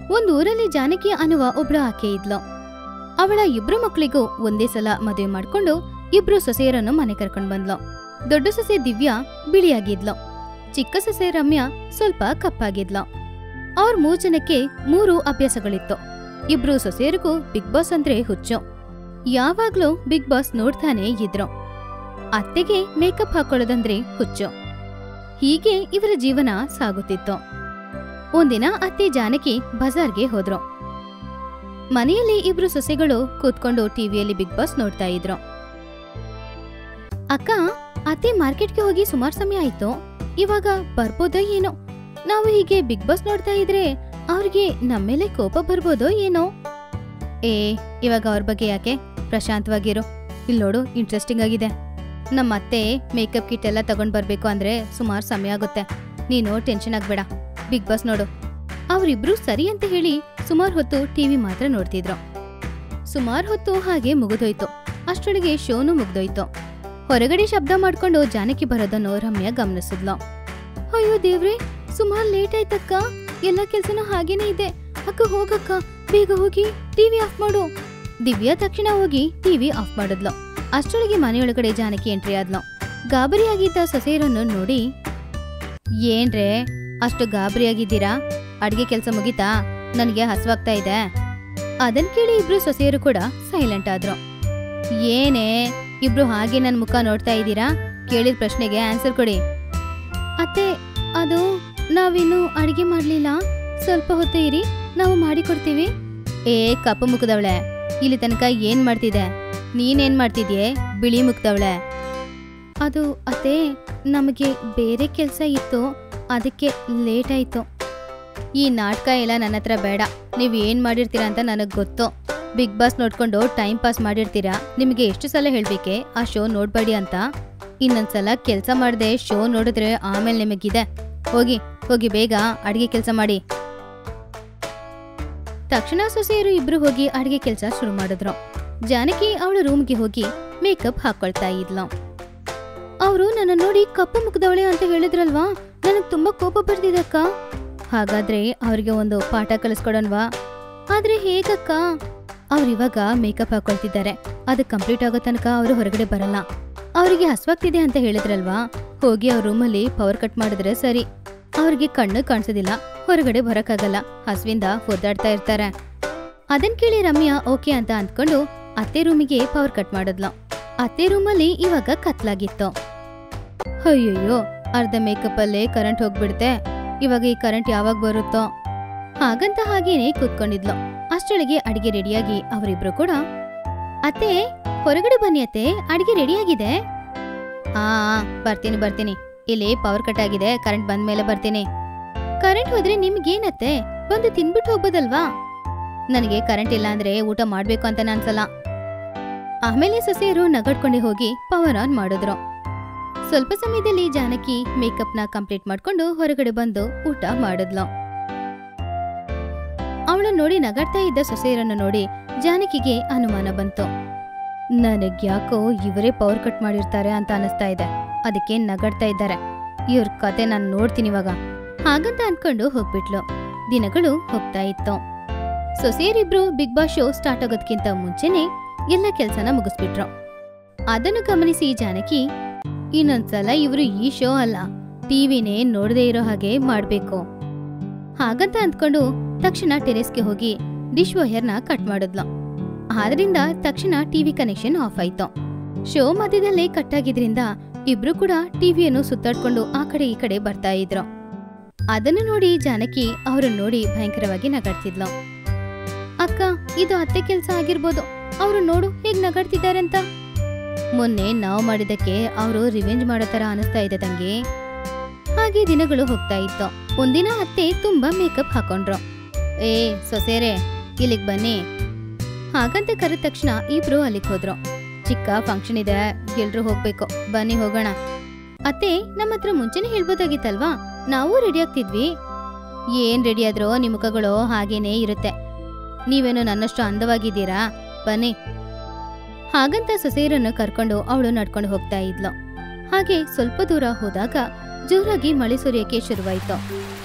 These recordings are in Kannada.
ಒಂದ್ ಊರಲ್ಲಿ ಜಾನಕಿ ಅನ್ನುವ ಒಬ್ಳು ಆಕೆ ಇದ್ಲು ಅವಳ ಇಬ್ರು ಮಕ್ಕಳಿಗೂ ಒಂದೇ ಸಲ ಮದುವೆ ಮಾಡ್ಕೊಂಡು ಇಬ್ರು ಸೊಸೆಯರನ್ನು ಮನೆ ಕರ್ಕೊಂಡ್ ಬಂದ್ಲು ದೊಡ್ಡ ಸೊಸೆ ದಿವ್ಯಾ ಬಿಳಿಯಾಗಿದ್ಲು ಚಿಕ್ಕ ಸೊಸೆ ರಮ್ಯಾ ಸ್ವಲ್ಪ ಕಪ್ಪಾಗಿದ್ಲು ಅವ್ರ ಮೂರ್ ಜನಕ್ಕೆ ಮೂರು ಅಭ್ಯಾಸಗಳಿತ್ತು ಇಬ್ರು ಸೊಸೆಯರಿಗೂ ಬಿಗ್ ಬಾಸ್ ಅಂದ್ರೆ ಹುಚ್ಚು ಯಾವಾಗ್ಲೂ ಬಿಗ್ ಬಾಸ್ ನೋಡ್ತಾನೆ ಇದ್ರು ಅತ್ತೆಗೆ ಮೇಕಪ್ ಹಾಕೊಳ್ಳೋದಂದ್ರೆ ಹುಚ್ಚು ಹೀಗೆ ಇವರ ಜೀವನ ಸಾಗುತ್ತಿತ್ತು ಒಂದಿನ ಅತ್ತೆ ಜಾನಕಿ ಬಜಾರ್ಗೆ ಹೋದ್ರು ಮನೆಯಲ್ಲಿ ಇಬ್ರು ಸೊಸೆಗಳು ಕೂತ್ಕೊಂಡು ಟಿವಿಯಲ್ಲಿ ಬಿಗ್ ಬಾಸ್ ನೋಡ್ತಾ ಇದ್ರು ಅಕ್ಕ ಅತ್ತೆ ಮಾರ್ಕೆಟ್ಗೆ ಹೋಗಿ ಸುಮಾರು ಸಮಯ ಆಯ್ತು ಇವಾಗ ಬರ್ಬೋದೋ ಏನೋ ನಾವು ಹೀಗೆ ಬಿಗ್ ಬಾಸ್ ನೋಡ್ತಾ ಇದ್ರೆ ಅವ್ರಿಗೆ ನಮ್ಮೇಲೆ ಕೋಪ ಬರ್ಬೋದೋ ಏನೋ ಏ ಇವಾಗ ಅವ್ರ ಬಗ್ಗೆ ಯಾಕೆ ಪ್ರಶಾಂತವಾಗಿರು ಇಲ್ಲಿ ನೋಡು ಇಂಟ್ರೆಸ್ಟಿಂಗ್ ಆಗಿದೆ ನಮ್ಮ ಅತ್ತೆ ಮೇಕಪ್ ಕಿಟ್ ಎಲ್ಲ ತಗೊಂಡ್ ಬರ್ಬೇಕು ಅಂದ್ರೆ ಸುಮಾರು ಸಮಯ ಆಗುತ್ತೆ ನೀನು ಟೆನ್ಷನ್ ಆಗ್ಬೇಡ ಬಿಗ್ ಬಾಸ್ ನೋಡು ಅವರಿಬ್ರು ಸರಿ ಅಂತ ಹೇಳಿ ಸುಮಾರು ಹೊತ್ತು ಟಿವಿ ಮಾತ್ರ ನೋಡ್ತಿದ್ರು ಸುಮಾರು ಹೊತ್ತು ಹಾಗೆ ಮುಗಿದೋಯ್ತು ಅಷ್ಟರೊಳಗೆ ಶೋನು ಮುಗ್ದೋಯ್ತು ಹೊರಗಡೆ ಶಬ್ದ ಮಾಡ್ಕೊಂಡು ಜಾನಕಿ ಬರೋದನ್ನು ರಮ್ಯಾ ಗಮನಿಸಿದ್ಲು ಅಯ್ಯೋ ದೇವ್ರೆ ಸುಮಾರು ಲೇಟ್ ಆಯ್ತಕ್ಕ ಎಲ್ಲ ಕೆಲ್ಸನೂ ಹಾಗೇನೇ ಇದೆ ಅಕ್ಕ ಹೋಗಕ್ಕ ಬೇಗ ಹೋಗಿ ಟಿವಿ ಆಫ್ ಮಾಡು ದಿವ್ಯಾ ತಕ್ಷಣ ಹೋಗಿ ಟಿವಿ ಆಫ್ ಮಾಡಿದ್ಲು ಅಷ್ಟರೊಳಗೆ ಮನೆಯೊಳಗಡೆ ಜಾನಕಿ ಎಂಟ್ರಿ ಆದ್ಲು ಗಾಬರಿಯಾಗಿದ್ದ ಸೊಸೆಯರನ್ನು ನೋಡಿ ಏನ್ರೇ ಅಷ್ಟು ಗಾಬರಿಯಾಗಿದ್ದೀರಾ ಅಡ್ಗೆ ಕೆಲಸ ಮುಗೀತಾ ನನಗೆ ಹಸುವಾಗ್ತಾ ಇದೆ ಅದನ್ ಕೇಳಿ ಇಬ್ರು ಸೊಸೆಯರು ಕೂಡ ಸೈಲೆಂಟ್ ಆದ್ರು ಏನೇ ಇಬ್ರು ಹಾಗೆ ನನ್ ಮುಖ ನೋಡ್ತಾ ಇದ್ದೀರಾ ಕೇಳಿದ ಪ್ರಶ್ನೆಗೆ ಆನ್ಸರ್ ಕೊಡಿ ಅತ್ತೆ ಅದು ನಾವಿನ್ನು ಅಡಿಗೆ ಮಾಡ್ಲಿಲ್ಲ ಸ್ವಲ್ಪ ಹೊತ್ತು ಇರಿ ನಾವು ಮಾಡಿಕೊಡ್ತೀವಿ ಏ ಕಪ್ಪು ಮುಖದವಳೆ ಇಲ್ಲಿ ತನಕ ಏನ್ ಮಾಡ್ತಿದೆ ನೀನೇನ್ ಮಾಡ್ತಿದ್ಯೆ ಬಿಳಿ ಮುಖದವಳೆ ಅದು ಅತ್ತೆ ನಮಗೆ ಬೇರೆ ಕೆಲಸ ಇತ್ತು ಅದಕ್ಕೆ ಲೇಟ್ ಆಯ್ತು ಈ ನಾಟಕ ಎಲ್ಲ ನನ್ನ ಹತ್ರ ಬೇಡ ನೀವು ಏನ್ ಮಾಡಿರ್ತೀರಾ ಅಂತ ನನಗೆ ಗೊತ್ತು ಬಿಗ್ ಬಾಸ್ ನೋಡ್ಕೊಂಡು ಟೈಮ್ ಪಾಸ್ ಮಾಡಿರ್ತೀರಾ ನಿಮಗೆ ಎಷ್ಟು ಸಲ ಹೇಳ್ಬೇಕೆ ಆ ಶೋ ನೋಡ್ಬೇಡಿ ಅಂತ ಇನ್ನೊಂದ್ಸಲ ಕೆಲಸ ಮಾಡದೆ ಶೋ ನೋಡಿದ್ರೆ ಆಮೇಲೆ ನಿಮಗಿದೆ ಹೋಗಿ ಹೋಗಿ ಬೇಗ ಅಡಿಗೆ ಕೆಲಸ ಮಾಡಿ ತಕ್ಷಣ ಸೊಸೆಯರು ಇಬ್ರು ಹೋಗಿ ಅಡಿಗೆ ಕೆಲಸ ಶುರು ಮಾಡಿದ್ರು ಜಾನಕಿ ಅವಳ ರೂಮ್ಗೆ ಹೋಗಿ ಮೇಕಪ್ ಹಾಕೊಳ್ತಾ ಇದ್ಲು ಅವರು ನನ್ನ ನೋಡಿ ಕಪ್ಪು ಮುಖದವಳೆ ಅಂತ ಹೇಳಿದ್ರಲ್ವಾ ನನಗ್ ತುಂಬಾ ಕೋಪ ಬರ್ತಿದಕ್ಕ ಹಾಗಾದ್ರೆ ಅವ್ರಿಗೆ ಒಂದು ಪಾಠ ಕಲಿಸ್ಕೊಡೋಣವಾ ಆದ್ರೆ ಹೇಗಕ್ಕ ಅವ್ರಿವಾಗ ಮೇಕಪ್ ಹಾಕೊಳ್ತಿದ್ದಾರೆ ಅದು ಕಂಪ್ಲೀಟ್ ಆಗೋ ತನಕ ಅವರು ಹೊರಗಡೆ ಬರಲ್ಲ ಅವರಿಗೆ ಹಸ್ವಾಗ್ತಿದೆ ಅಂತ ಹೇಳಿದ್ರಲ್ವಾ ಹೋಗಿ ಅವ್ರ ರೂಮಲ್ಲಿ ಪವರ್ ಕಟ್ ಮಾಡಿದ್ರೆ ಸರಿ ಅವ್ರಿಗೆ ಕಣ್ಣು ಕಾಣಿಸೋದಿಲ್ಲ ಹೊರಗಡೆ ಬರಕ್ಕಾಗಲ್ಲ ಹಸ್ವಿಂದ ಒದ್ದಾಡ್ತಾ ಇರ್ತಾರೆ ಅದನ್ ಕೇಳಿ ರಮ್ಯಾ ಓಕೆ ಅಂತ ಅಂದ್ಕೊಂಡು ಅತ್ತೆ ರೂಮಿಗೆ ಪವರ್ ಕಟ್ ಮಾಡಿದ್ಲು ಅತ್ತೆ ರೂಮಲ್ಲಿ ಇವಾಗ ಕತ್ಲಾಗಿತ್ತು ಅಯ್ಯಯ್ಯೋ ಅರ್ಧ ಮೇಕಪ್ ಅಲ್ಲೇ ಕರೆಂಟ್ ಹೋಗ್ಬಿಡುತ್ತೆ ಇವಾಗ ಈ ಕರೆಂಟ್ ಯಾವಾಗ ಬರುತ್ತೋ ಹಾಗಂತ ಹಾಗೇನೆ ಕೂತ್ಕೊಂಡಿದ್ಲು ಅಷ್ಟೊಳಗೆ ಅಡಿಗೆ ರೆಡಿಯಾಗಿ ಅವರಿಬ್ರು ಕೂಡ ಅತ್ತೆ ಹೊರಗಡೆ ಬನ್ನಿ ಅತ್ತೆ ಅಡಿಗೆ ರೆಡಿಯಾಗಿದೆ ಆ ಆ, ಬರ್ತೀನಿ ಬರ್ತೀನಿ ಇಲ್ಲಿ ಪವರ್ ಕಟ್ ಆಗಿದೆ ಕರೆಂಟ್ ಬಂದ ಮೇಲೆ ಬರ್ತೀನಿ ಕರೆಂಟ್ ಹೋದ್ರೆ ನಿಮ್ಗೇನತ್ತೆ ಬಂದು ತಿನ್ಬಿಟ್ಟು ಹೋಗ್ಬೋದಲ್ವಾ ನನಗೆ ಕರೆಂಟ್ ಇಲ್ಲ ಅಂದ್ರೆ ಊಟ ಮಾಡ್ಬೇಕು ಅಂತ ಅನ್ಸಲ್ಲ ಆಮೇಲೆ ಸೊಸೆಯರು ನಗಡ್ಕೊಂಡೆ ಹೋಗಿ ಪವರ್ ಆನ್ ಮಾಡಿದ್ರು ಸ್ವಲ್ಪ ಸಮಯದಲ್ಲಿ ಜಾನಕಿ ಮೇಕಪ್ನ ಕಂಪ್ಲೀಟ್ ಮಾಡ್ಕೊಂಡು ಹೊರಗಡೆ ಬಂದು ಊಟ ಮಾಡಿದ್ಲು ಅವಳ ನೋಡಿ ನಗಾಡ್ತಾ ಇದ್ದ ಸೊಸೆಯರನ್ನು ನೋಡಿ ಜಾನಕಿಗೆ ಅನುಮಾನ ಬಂತು ನನಗ್ಯಾಕೋ ಇವರೇ ಪವರ್ ಕಟ್ ಮಾಡಿರ್ತಾರೆ ಅಂತ ಅನಿಸ್ತಾ ಇದೆ ಅದಕ್ಕೆ ನಗಾಡ್ತಾ ಇದ್ದಾರೆ ಇವ್ರ ಕತೆ ನಾನು ನೋಡ್ತೀನಿ ಇವಾಗ ಹಾಗಂತ ಅನ್ಕೊಂಡು ಹೋಗ್ಬಿಟ್ಲು ದಿನಗಳು ಹೋಗ್ತಾ ಇತ್ತು ಸೊಸೆಯರಿಬ್ರು ಬಿಗ್ ಬಾಸ್ ಶೋ ಸ್ಟಾರ್ಟ್ ಆಗೋದ್ಕಿಂತ ಮುಂಚೆನೆ ಎಲ್ಲ ಕೆಲ್ಸನ ಮುಗಿಸ್ಬಿಟ್ರು ಅದನ್ನು ಗಮನಿಸಿ ಜಾನಕಿ ಇನ್ನೊಂದ್ಸಲ ಇವರು ಈ ಶೋ ಅಲ್ಲ ಟಿವಿನೇ ನೋಡದೇ ಇರೋ ಹಾಗೆ ಮಾಡ್ಬೇಕು ಹಾಗಂತ ಅಂದ್ಕೊಂಡು ತಕ್ಷಣ ಟೆರೆಸ್ಗೆ ಹೋಗಿ ಡಿಶ್ ವೈಯರ್ನ ಕಟ್ ಮಾಡಿದ್ಲು ಆದ್ರಿಂದ ತಕ್ಷಣ ಟಿವಿ ಕನೆಕ್ಷನ್ ಆಫ್ ಆಯ್ತು ಶೋ ಮಧ್ಯದಲ್ಲೇ ಕಟ್ ಆಗಿದ್ರಿಂದ ಇಬ್ರು ಕೂಡ ಟಿವಿಯನ್ನು ಸುತ್ತಾಡ್ಕೊಂಡು ಆ ಕಡೆ ಈ ಕಡೆ ಬರ್ತಾ ಇದ್ರು ಅದನ್ನು ನೋಡಿ ಜಾನಕಿ ಅವ್ರನ್ನ ನೋಡಿ ಭಯಂಕರವಾಗಿ ನಗಾಡ್ತಿದ್ಲು ಅಕ್ಕ ಇದು ಅತ್ತೆ ಕೆಲ್ಸ ಆಗಿರ್ಬೋದು ಅವ್ರು ನೋಡು ಹೇಗ್ ನಗಾಡ್ತಿದ್ದಾರೆ ಅಂತ ಮೊನ್ನೆ ನಾವು ಮಾಡಿದಕ್ಕೆ ಅವರು ರಿವೆಂಜ್ ಮಾಡೋ ತರ ಅನಿಸ್ತಾ ಇದೆ ತಂಗಿ ಹಾಗೆ ದಿನಗಳು ಹೋಗ್ತಾ ಇತ್ತು ಒಂದಿನ ಅತ್ತೆ ತುಂಬಾ ಮೇಕಪ್ ಹಾಕೊಂಡ್ರು ಏ ಸೊಸೇರೆ ಇಲ್ಲಿಗ್ ಬನ್ನಿ ಹಾಗಂತ ಕರೆದ ತಕ್ಷಣ ಇಬ್ರು ಅಲ್ಲಿಗ್ ಹೋದ್ರು ಚಿಕ್ಕ ಫಂಕ್ಷನ್ ಇದೆ ಎಲ್ರು ಹೋಗ್ಬೇಕು ಬನ್ನಿ ಹೋಗೋಣ ಅತ್ತೆ ನಮ್ಮ ಹತ್ರ ಮುಂಚೆನೆ ಹೇಳ್ಬೋದಾಗಿತ್ತಲ್ವಾ ನಾವು ರೆಡಿ ಆಗ್ತಿದ್ವಿ ಏನ್ ರೆಡಿ ಆದ್ರೂ ನಿಮ್ ಮುಖಗಳು ಹಾಗೇನೇ ಇರುತ್ತೆ ನೀವೇನು ನನ್ನಷ್ಟು ಅಂದವಾಗಿದ್ದೀರಾ ಬನ್ನಿ ಹಾಗಂತ ಸೊಸೆಯರನ್ನು ಕರ್ಕೊಂಡು ಅವಳು ನಡ್ಕೊಂಡು ಹೋಗ್ತಾ ಇದ್ಲು ಹಾಗೆ ಸ್ವಲ್ಪ ದೂರ ಹೋದಾಗ ಜೋರಾಗಿ ಮಳೆ ಸುರಿಯಕ್ಕೆ ಶುರುವಾಯ್ತು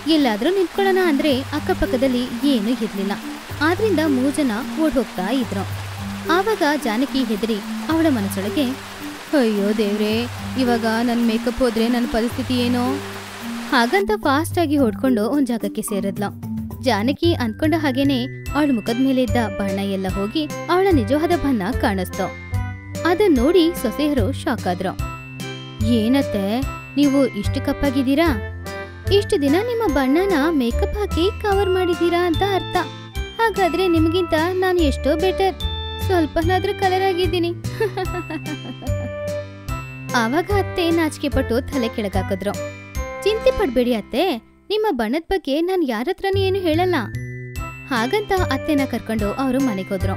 ಎಲ್ಲಾದ್ರೂ ನಿಂತ್ಕೊಳ್ಳೋಣ ಅಂದ್ರೆ ಅಕ್ಕಪಕ್ಕದಲ್ಲಿ ಏನೂ ಇರ್ಲಿಲ್ಲ ಆದ್ರಿಂದ ಮೂರ್ ಜನ ಓಡ್ ಹೋಗ್ತಾ ಇದ್ರು ಆವಾಗ ಜಾನಕಿ ಹೆದರಿ ಅವಳ ಮನಸ್ಸೊಳಗೆ ಅಯ್ಯೋ ದೇವ್ರೇ ಇವಾಗ ನನ್ನ ಮೇಕಪ್ ಹೋದ್ರೆ ನನ್ನ ಪರಿಸ್ಥಿತಿ ಏನೋ ಹಾಗಂತ ಫಾಸ್ಟ್ ಆಗಿ ಹೊಡ್ಕೊಂಡು ಒಂದ್ ಜಾಗಕ್ಕೆ ಸೇರಿದ್ಲು ಜಾನಕಿ ಅನ್ಕೊಂಡ ಹಾಗೇನೆ ಅವಳ ಮುಖದ ಮೇಲೆ ಇದ್ದ ಬಣ್ಣ ಎಲ್ಲ ಹೋಗಿ ಅವಳ ನಿಜವಾದ ಬಣ್ಣ ಕಾಣಿಸ್ತು ಅದನ್ನ ನೋಡಿ ಸೊಸೆಯರು ಶಾಕ್ ಆದ್ರು ಏನತ್ತೆ ನೀವು ಇಷ್ಟು ಕಪ್ಪಾಗಿದ್ದೀರಾ ಇಷ್ಟು ದಿನ ನಿಮ್ಮ ಬಣ್ಣನ ಮೇಕಪ್ ಹಾಕಿ ಕವರ್ ಮಾಡಿದೀರಾ ಅಂತ ಅರ್ಥ ಹಾಗಾದ್ರೆ ನಿಮಗಿಂತ ನಾನು ಎಷ್ಟೋ ಬೆಟರ್ ಸ್ವಲ್ಪನಾದ್ರೂ ಕಲರ್ ಆಗಿದ್ದೀನಿ ಆವಾಗ ಅತ್ತೆ ನಾಚಿಕೆ ಪಟ್ಟು ತಲೆ ಕೆಳಗಾಕಿದ್ರು ಚಿಂತೆ ಪಡ್ಬೇಡಿ ಅತ್ತೆ ನಿಮ್ಮ ಬಣ್ಣದ ಬಗ್ಗೆ ನಾನು ಯಾರ ಹತ್ರನೂ ಏನು ಹೇಳಲ್ಲ ಹಾಗಂತ ಅತ್ತೆನ ಕರ್ಕೊಂಡು ಅವರು ಮನೆಗೆ ಹೋದ್ರು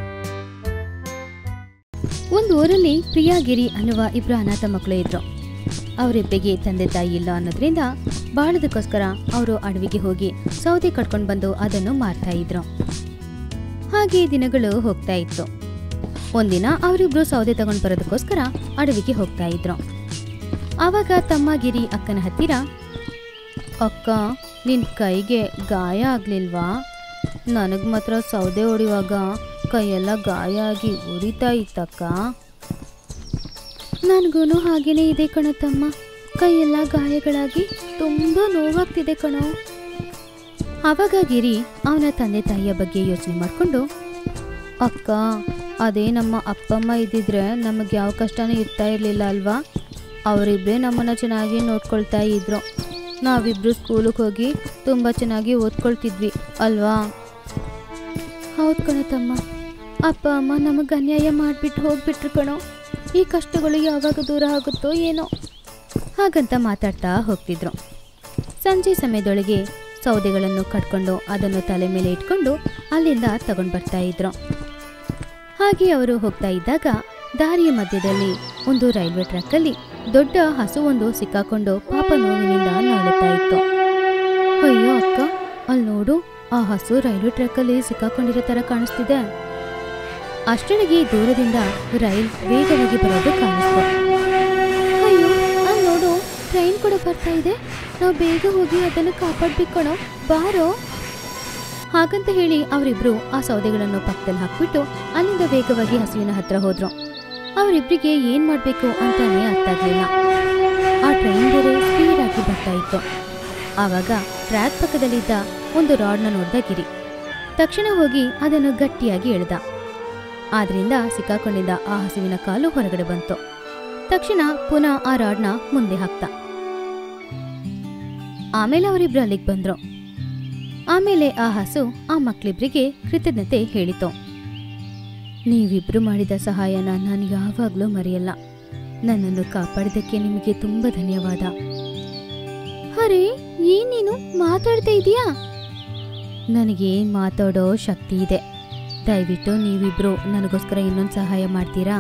ಒಂದು ಊರಲ್ಲಿ ಪ್ರಿಯಾಗಿರಿ ಅನ್ನುವ ಇಬ್ರು ಅನಾಥ ಮಕ್ಕಳು ಇದ್ರು ಅವರಿಬ್ಬರಿಗೆ ತಂದೆ ತಾಯಿ ಇಲ್ಲ ಅನ್ನೋದ್ರಿಂದ ಬಾಳದಕ್ಕೋಸ್ಕರ ಅವರು ಅಡವಿಗೆ ಹೋಗಿ ಸೌದೆ ಕಟ್ಕೊಂಡು ಬಂದು ಅದನ್ನು ಮಾರ್ತಾ ಇದ್ರು ಹಾಗೆ ದಿನಗಳು ಹೋಗ್ತಾ ಇತ್ತು ಒಂದಿನ ಅವರಿಬ್ರು ಸೌದೆ ತಗೊಂಡ್ ಬರೋದಕ್ಕೋಸ್ಕರ ಅಡವಿಗೆ ಹೋಗ್ತಾ ಇದ್ರು ಆವಾಗ ತಮ್ಮ ಗಿರಿ ಅಕ್ಕನ ಹತ್ತಿರ ಅಕ್ಕ ನಿನ್ ಕೈಗೆ ಗಾಯ ಆಗ್ಲಿಲ್ವಾ ನನಗ್ ಮಾತ್ರ ಸೌದೆ ಹೊಡೆಯುವಾಗ ಕೈಯೆಲ್ಲ ಗಾಯ ಆಗಿ ಉರಿತಾ ಇತ್ತಕ್ಕ ನನಗೂ ಹಾಗೇನೇ ಇದೆ ಕಣ ತಮ್ಮ ಕೈಯೆಲ್ಲ ಗಾಯಗಳಾಗಿ ತುಂಬಾ ನೋವಾಗ್ತಿದೆ ಕಣೋ ಆವಾಗ ಗಿರಿ ಅವನ ತಂದೆ ತಾಯಿಯ ಬಗ್ಗೆ ಯೋಚನೆ ಮಾಡ್ಕೊಂಡು ಅಕ್ಕ ಅದೇ ನಮ್ಮ ಅಪ್ಪಮ್ಮ ಇದ್ದಿದ್ರೆ ನಮಗೆ ಯಾವ ಕಷ್ಟನೂ ಇರ್ತಾ ಇರಲಿಲ್ಲ ಅಲ್ವಾ ಅವರಿಬ್ಬರೇ ನಮ್ಮನ್ನ ಚೆನ್ನಾಗಿ ನೋಡ್ಕೊಳ್ತಾ ಇದ್ರು ನಾವಿಬ್ರು ಸ್ಕೂಲಿಗೆ ಹೋಗಿ ತುಂಬ ಚೆನ್ನಾಗಿ ಓದ್ಕೊಳ್ತಿದ್ವಿ ಅಲ್ವಾ ಹೌದು ಕಣ ತಮ್ಮ ಅಪ್ಪ ಅಮ್ಮ ನಮಗೆ ಅನ್ಯಾಯ ಮಾಡಿಬಿಟ್ಟು ಹೋಗ್ಬಿಟ್ರು ಕಣೋ ಈ ಕಷ್ಟಗಳು ಯಾವಾಗ ದೂರ ಆಗುತ್ತೋ ಏನೋ ಹಾಗಂತ ಮಾತಾಡ್ತಾ ಹೋಗ್ತಿದ್ರು ಸಂಜೆ ಸಮಯದೊಳಗೆ ಸೌದೆಗಳನ್ನು ಕಟ್ಕೊಂಡು ಅದನ್ನು ತಲೆ ಮೇಲೆ ಇಟ್ಕೊಂಡು ಅಲ್ಲಿಂದ ತಗೊಂಡು ಬರ್ತಾ ಇದ್ರು ಹಾಗೆ ಅವರು ಹೋಗ್ತಾ ಇದ್ದಾಗ ದಾರಿಯ ಮಧ್ಯದಲ್ಲಿ ಒಂದು ರೈಲ್ವೆ ಟ್ರ್ಯಾಕಲ್ಲಿ ದೊಡ್ಡ ಹಸುವೊಂದು ಸಿಕ್ಕಾಕೊಂಡು ಪಾಪ ನೋವಿನಿಂದ ನಾಳುತ್ತಾ ಇತ್ತು ಅಯ್ಯೋ ಅಕ್ಕ ಅಲ್ಲಿ ನೋಡು ಆ ಹಸು ರೈಲ್ವೆ ಟ್ರ್ಯಾಕಲ್ಲಿ ಸಿಕ್ಕಾಕೊಂಡಿರೋ ತರ ಕಾಣಿಸ್ತಿದೆ ಅಷ್ಟೊಳಗೆ ದೂರದಿಂದ ರೈಲ್ ವೇಗವಾಗಿ ಬರೋದು ಕಾಣಿಸ್ತು ಅಯ್ಯೋ ಅಲ್ಲಿ ನೋಡು ಟ್ರೈನ್ ಕೂಡ ಬರ್ತಾ ಇದೆ ನಾವು ಬೇಗ ಹೋಗಿ ಅದನ್ನು ಕಾಪಾಡ್ಬೇಕು ಕಣೋ ಬಾರೋ ಹಾಗಂತ ಹೇಳಿ ಅವರಿಬ್ರು ಆ ಸೌದೆಗಳನ್ನು ಪಕ್ಕದಲ್ಲಿ ಹಾಕ್ಬಿಟ್ಟು ಅಲ್ಲಿಂದ ವೇಗವಾಗಿ ಹಸುವಿನ ಹತ್ರ ಹೋದ್ರು ಅವರಿಬ್ರಿಗೆ ಏನ್ ಮಾಡ್ಬೇಕು ಅಂತಾನೆ ಅರ್ಥ ಆಗ್ಲಿಲ್ಲ ಆ ಟ್ರೈನ್ ಬೇರೆ ಸ್ಪೀಡ್ ಆಗಿ ಬರ್ತಾ ಇತ್ತು ಆವಾಗ ಟ್ರ್ಯಾಕ್ ಪಕ್ಕದಲ್ಲಿದ್ದ ಒಂದು ರಾಡ್ನ ನೋಡ್ದ ಗಿರಿ ತಕ್ಷಣ ಹೋಗಿ ಅದನ್ನು ಗಟ್ಟಿಯಾಗಿ ಎಳ್ದ ಆದ್ರಿಂದ ಸಿಕ್ಕಾಕೊಂಡಿದ್ದ ಆ ಹಸುವಿನ ಕಾಲು ಹೊರಗಡೆ ಬಂತು ತಕ್ಷಣ ಪುನಃ ಆ ರಾಡ್ನ ಮುಂದೆ ಹಾಕ್ತ ಆಮೇಲೆ ಅವರಿಬ್ರು ಅಲ್ಲಿಗೆ ಬಂದ್ರು ಆಮೇಲೆ ಆ ಹಸು ಆ ಮಕ್ಳಿಬ್ರಿಗೆ ಕೃತಜ್ಞತೆ ಹೇಳಿತು ನೀವಿಬ್ರು ಮಾಡಿದ ಸಹಾಯನ ನಾನು ಯಾವಾಗಲೂ ಮರೆಯಲ್ಲ ನನ್ನನ್ನು ಕಾಪಾಡಿದ್ದಕ್ಕೆ ನಿಮಗೆ ತುಂಬಾ ಧನ್ಯವಾದ ಅರೆ ಏನ್ ನೀನು ಮಾತಾಡ್ತಾ ಇದೀಯಾ ನನಗೆ ಮಾತಾಡೋ ಶಕ್ತಿ ಇದೆ ದಯವಿಟ್ಟು ನೀವಿಬ್ರು ನನಗೋಸ್ಕರ ಇನ್ನೊಂದು ಸಹಾಯ ಮಾಡ್ತೀರಾ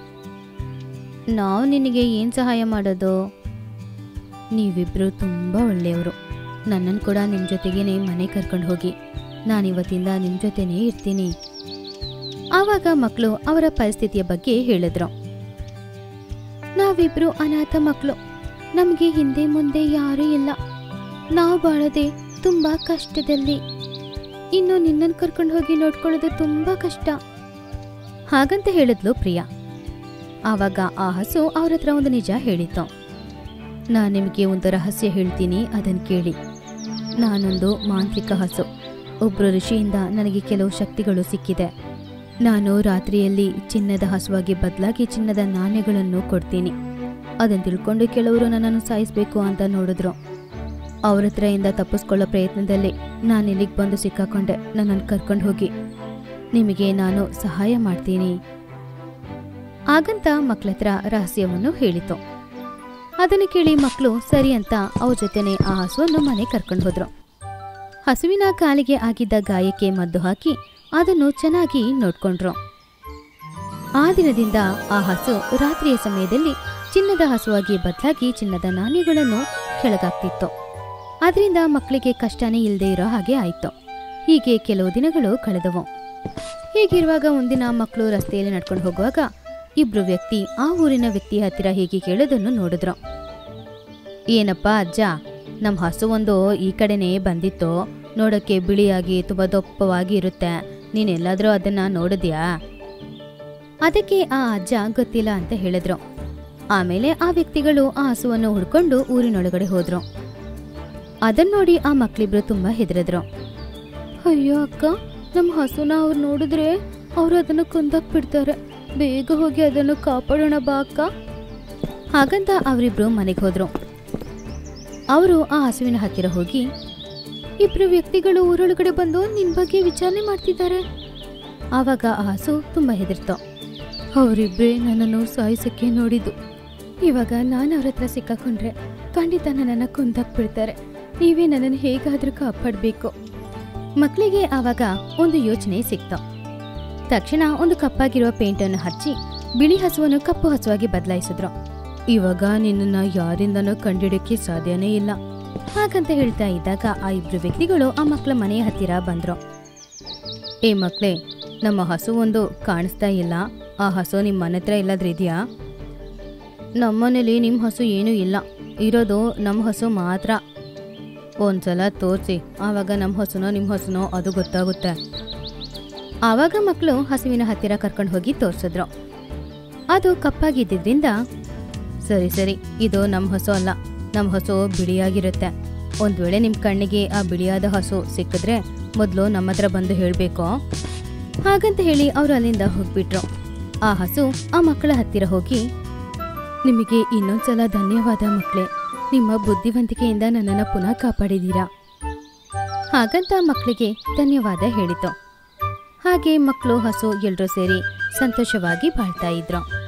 ನಾವು ನಿನಗೆ ಏನು ಸಹಾಯ ಮಾಡೋದು ನೀವಿಬ್ರು ತುಂಬ ಒಳ್ಳೆಯವರು ನನ್ನನ್ನು ಕೂಡ ನಿಮ್ಮ ಜೊತೆಗೇನೆ ಮನೆ ಕರ್ಕೊಂಡು ಹೋಗಿ ನಾನಿವತ್ತಿಂದ ನಿಮ್ಮ ಜೊತೆನೇ ಇರ್ತೀನಿ ಆವಾಗ ಮಕ್ಕಳು ಅವರ ಪರಿಸ್ಥಿತಿಯ ಬಗ್ಗೆ ಹೇಳಿದ್ರು ನಾವಿಬ್ರು ಅನಾಥ ಮಕ್ಕಳು ನಮಗೆ ಹಿಂದೆ ಮುಂದೆ ಯಾರೂ ಇಲ್ಲ ನಾವು ಬಾಳದೆ ತುಂಬಾ ಕಷ್ಟದಲ್ಲಿ ಇನ್ನು ನಿನ್ನನ್ನು ಕರ್ಕೊಂಡು ಹೋಗಿ ನೋಡ್ಕೊಳ್ಳೋದು ತುಂಬಾ ಕಷ್ಟ ಹಾಗಂತ ಹೇಳಿದ್ಲು ಪ್ರಿಯಾ ಆವಾಗ ಆ ಹಸು ಅವ್ರ ಹತ್ರ ಒಂದು ನಿಜ ಹೇಳಿತ್ತು ನಾನು ನಿಮಗೆ ಒಂದು ರಹಸ್ಯ ಹೇಳ್ತೀನಿ ಅದನ್ನು ಕೇಳಿ ನಾನೊಂದು ಮಾಂತ್ರಿಕ ಹಸು ಒಬ್ಬರು ಋಷಿಯಿಂದ ನನಗೆ ಕೆಲವು ಶಕ್ತಿಗಳು ಸಿಕ್ಕಿದೆ ನಾನು ರಾತ್ರಿಯಲ್ಲಿ ಚಿನ್ನದ ಹಸುವಾಗಿ ಬದಲಾಗಿ ಚಿನ್ನದ ನಾಣ್ಯಗಳನ್ನು ಕೊಡ್ತೀನಿ ಅದನ್ನು ತಿಳ್ಕೊಂಡು ಕೆಲವರು ನನ್ನನ್ನು ಸಾಯಿಸಬೇಕು ಅಂತ ನೋಡಿದ್ರು ಅವ್ರ ಹತ್ರದಿಂದ ತಪ್ಪಿಸ್ಕೊಳ್ಳೋ ಪ್ರಯತ್ನದಲ್ಲಿ ನಾನು ಇಲ್ಲಿಗೆ ಬಂದು ಸಿಕ್ಕಾಕೊಂಡೆ ನನ್ನನ್ನು ಕರ್ಕೊಂಡು ಹೋಗಿ ನಿಮಗೆ ನಾನು ಸಹಾಯ ಮಾಡ್ತೀನಿ ಆಗಂತ ಮಕ್ಳ ಹತ್ರ ರಹಸ್ಯವನ್ನು ಹೇಳಿತು ಅದನ್ನು ಕೇಳಿ ಮಕ್ಕಳು ಸರಿ ಅಂತ ಅವ್ರ ಜೊತೆನೆ ಆ ಹಸುವನ್ನು ಮನೆ ಕರ್ಕೊಂಡು ಹೋದ್ರು ಹಸುವಿನ ಕಾಲಿಗೆ ಆಗಿದ್ದ ಗಾಯಕ್ಕೆ ಮದ್ದು ಹಾಕಿ ಅದನ್ನು ಚೆನ್ನಾಗಿ ನೋಡ್ಕೊಂಡ್ರು ಆ ದಿನದಿಂದ ಆ ಹಸು ರಾತ್ರಿಯ ಸಮಯದಲ್ಲಿ ಚಿನ್ನದ ಹಸುವಾಗಿ ಬದಲಾಗಿ ಚಿನ್ನದ ನಾಣ್ಯಗಳನ್ನು ಕೆಳಗಾಗ್ತಿತ್ತು ಅದರಿಂದ ಮಕ್ಕಳಿಗೆ ಕಷ್ಟನೇ ಇಲ್ಲದೆ ಇರೋ ಹಾಗೆ ಆಯ್ತು ಹೀಗೆ ಕೆಲವು ದಿನಗಳು ಕಳೆದವು ಹೀಗಿರುವಾಗ ಒಂದಿನ ಮಕ್ಕಳು ರಸ್ತೆಯಲ್ಲಿ ನಡ್ಕೊಂಡು ಹೋಗುವಾಗ ಇಬ್ರು ವ್ಯಕ್ತಿ ಆ ಊರಿನ ವ್ಯಕ್ತಿ ಹತ್ತಿರ ಹೀಗೆ ಕೇಳೋದನ್ನು ನೋಡಿದ್ರು ಏನಪ್ಪ ಅಜ್ಜ ನಮ್ಮ ಹಸು ಒಂದು ಈ ಕಡೆನೇ ಬಂದಿತ್ತು ನೋಡೋಕ್ಕೆ ಬಿಳಿಯಾಗಿ ತುಂಬ ದಪ್ಪವಾಗಿ ಇರುತ್ತೆ ನೀನೆಲ್ಲಾದರೂ ಅದನ್ನ ನೋಡಿದ್ಯಾ ಅದಕ್ಕೆ ಆ ಅಜ್ಜ ಗೊತ್ತಿಲ್ಲ ಅಂತ ಹೇಳಿದ್ರು ಆಮೇಲೆ ಆ ವ್ಯಕ್ತಿಗಳು ಆ ಹಸುವನ್ನು ಹುಡ್ಕೊಂಡು ಊರಿನೊಳಗಡೆ ಹೋದ್ರು ಅದನ್ನ ನೋಡಿ ಆ ಮಕ್ಳಿಬ್ರು ತುಂಬಾ ಹೆದರಿದ್ರು ಅಯ್ಯೋ ಅಕ್ಕ ನಮ್ಮ ಹಸುನ ಅವ್ರು ನೋಡಿದ್ರೆ ಅವ್ರು ಅದನ್ನು ಕೊಂದಾಕ್ ಬಿಡ್ತಾರೆ ಬೇಗ ಹೋಗಿ ಅದನ್ನು ಕಾಪಾಡೋಣ ಬಾ ಅಕ್ಕ ಹಾಗಂತ ಅವರಿಬ್ರು ಮನೆಗೆ ಹೋದ್ರು ಅವರು ಆ ಹಸುವಿನ ಹತ್ತಿರ ಹೋಗಿ ಇಬ್ರು ವ್ಯಕ್ತಿಗಳು ಊರೊಳಗಡೆ ಬಂದು ನಿನ್ ಬಗ್ಗೆ ವಿಚಾರಣೆ ಮಾಡ್ತಿದ್ದಾರೆ ಆವಾಗ ಆ ಹಸು ತುಂಬಾ ಹೆದರ್ತು ಅವರಿಬ್ಬರೇ ನನ್ನನ್ನು ಸಾಯಿಸಕ್ಕೆ ನೋಡಿದ್ದು ಇವಾಗ ನಾನು ಅವ್ರ ಹತ್ರ ಸಿಕ್ಕಾಕೊಂಡ್ರೆ ಖಂಡಿತ ನನ್ನನ್ನು ಕೊಂದಾಕ್ ಬಿಡ್ತಾರೆ ನೀವೇ ನನ್ನನ್ನು ಹೇಗಾದ್ರೂ ಕಾಪಾಡಬೇಕು ಮಕ್ಕಳಿಗೆ ಆವಾಗ ಒಂದು ಯೋಚನೆ ಸಿಕ್ತು ತಕ್ಷಣ ಒಂದು ಕಪ್ಪಾಗಿರುವ ಪೇಂಟನ್ನು ಹಚ್ಚಿ ಬಿಳಿ ಹಸುವನ್ನು ಕಪ್ಪು ಹಸುವಾಗಿ ಬದಲಾಯಿಸಿದ್ರು ಇವಾಗ ನಿನ್ನನ್ನ ಯಾರಿಂದನೂ ಕಂಡಿಡಕ್ಕೆ ಸಾಧ್ಯನೇ ಇಲ್ಲ ಹಾಗಂತ ಹೇಳ್ತಾ ಇದ್ದಾಗ ಆ ಇಬ್ರು ವ್ಯಕ್ತಿಗಳು ಆ ಮಕ್ಕಳ ಮನೆಯ ಹತ್ತಿರ ಬಂದ್ರು ಏ ಮಕ್ಳೇ ನಮ್ಮ ಹಸು ಒಂದು ಕಾಣಿಸ್ತಾ ಇಲ್ಲ ಆ ಹಸು ನಿಮ್ಮ ಮನೆ ಹತ್ರ ಎಲ್ಲಾದ್ರೂ ಇದೆಯಾ ನಮ್ಮನೇಲಿ ನಿಮ್ಮ ಹಸು ಏನೂ ಇಲ್ಲ ಇರೋದು ನಮ್ಮ ಹಸು ಮಾತ್ರ ಒಂದ್ಸಲ ತೋರಿಸಿ ಆವಾಗ ನಮ್ಮ ಹಸುನೋ ನಿಮ್ಮ ಹಸುನೋ ಅದು ಗೊತ್ತಾಗುತ್ತೆ ಆವಾಗ ಮಕ್ಕಳು ಹಸುವಿನ ಹತ್ತಿರ ಕರ್ಕೊಂಡು ಹೋಗಿ ತೋರಿಸಿದ್ರು ಅದು ಕಪ್ಪಾಗಿದ್ದರಿಂದ ಸರಿ ಸರಿ ಇದು ನಮ್ಮ ಹಸು ಅಲ್ಲ ನಮ್ಮ ಹಸು ಬಿಳಿಯಾಗಿರುತ್ತೆ ಒಂದ್ ವೇಳೆ ನಿಮ್ಮ ಕಣ್ಣಿಗೆ ಆ ಬಿಳಿಯಾದ ಹಸು ಸಿಕ್ಕಿದ್ರೆ ಮೊದಲು ನಮ್ಮ ಹತ್ರ ಬಂದು ಹೇಳಬೇಕು ಹಾಗಂತ ಹೇಳಿ ಅವರು ಅಲ್ಲಿಂದ ಹೋಗ್ಬಿಟ್ರು ಆ ಹಸು ಆ ಮಕ್ಕಳ ಹತ್ತಿರ ಹೋಗಿ ನಿಮಗೆ ಇನ್ನೊಂದ್ಸಲ ಧನ್ಯವಾದ ಮಕ್ಕಳೇ ನಿಮ್ಮ ಬುದ್ಧಿವಂತಿಕೆಯಿಂದ ನನ್ನನ್ನು ಪುನಃ ಕಾಪಾಡಿದೀರಾ ಹಾಗಂತ ಮಕ್ಕಳಿಗೆ ಧನ್ಯವಾದ ಹೇಳಿತು ಹಾಗೆ ಮಕ್ಕಳು ಹಸು ಎಲ್ರೂ ಸೇರಿ ಸಂತೋಷವಾಗಿ ಬಾಳ್ತಾ ಇದ್ರು